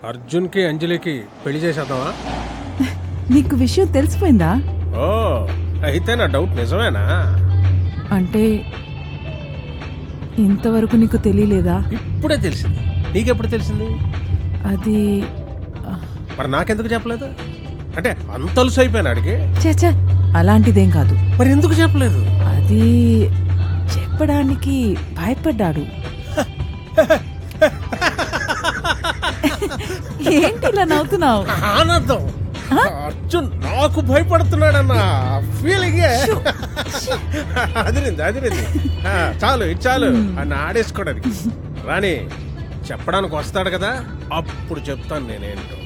అర్జున్కి అంజలికి పెళ్లి చేసేద్దామా నీకు విషయం తెలిసిపోయిందా ఓ అయితే నా డౌట్ నిజమేనా అంటే ఇంతవరకు నీకు తెలియలేదా ఇప్పుడే తెలిసింది నీకెప్పుడు తెలిసింది అది మరి నాకెందుకు చెప్పలేదు అంటే అంత అలుసు అయిపోయాను అడిగి చచ అలాంటిదేం కాదు మరి ఎందుకు చెప్పలేదు అది చెప్పడానికి భయపడ్డాడు ఏంటి ఇలా నవ్వుతున్నావు ఆనందం అర్జున్ నాకు భయపడుతున్నాడన్న ఫీలింగ్ అదిరింది అదిరింది ఆ, చాలు ఇది చాలు అని ఆడేసుకోవడానికి రాని చెప్పడానికి వస్తాడు కదా అప్పుడు చెప్తాను నేనేంటో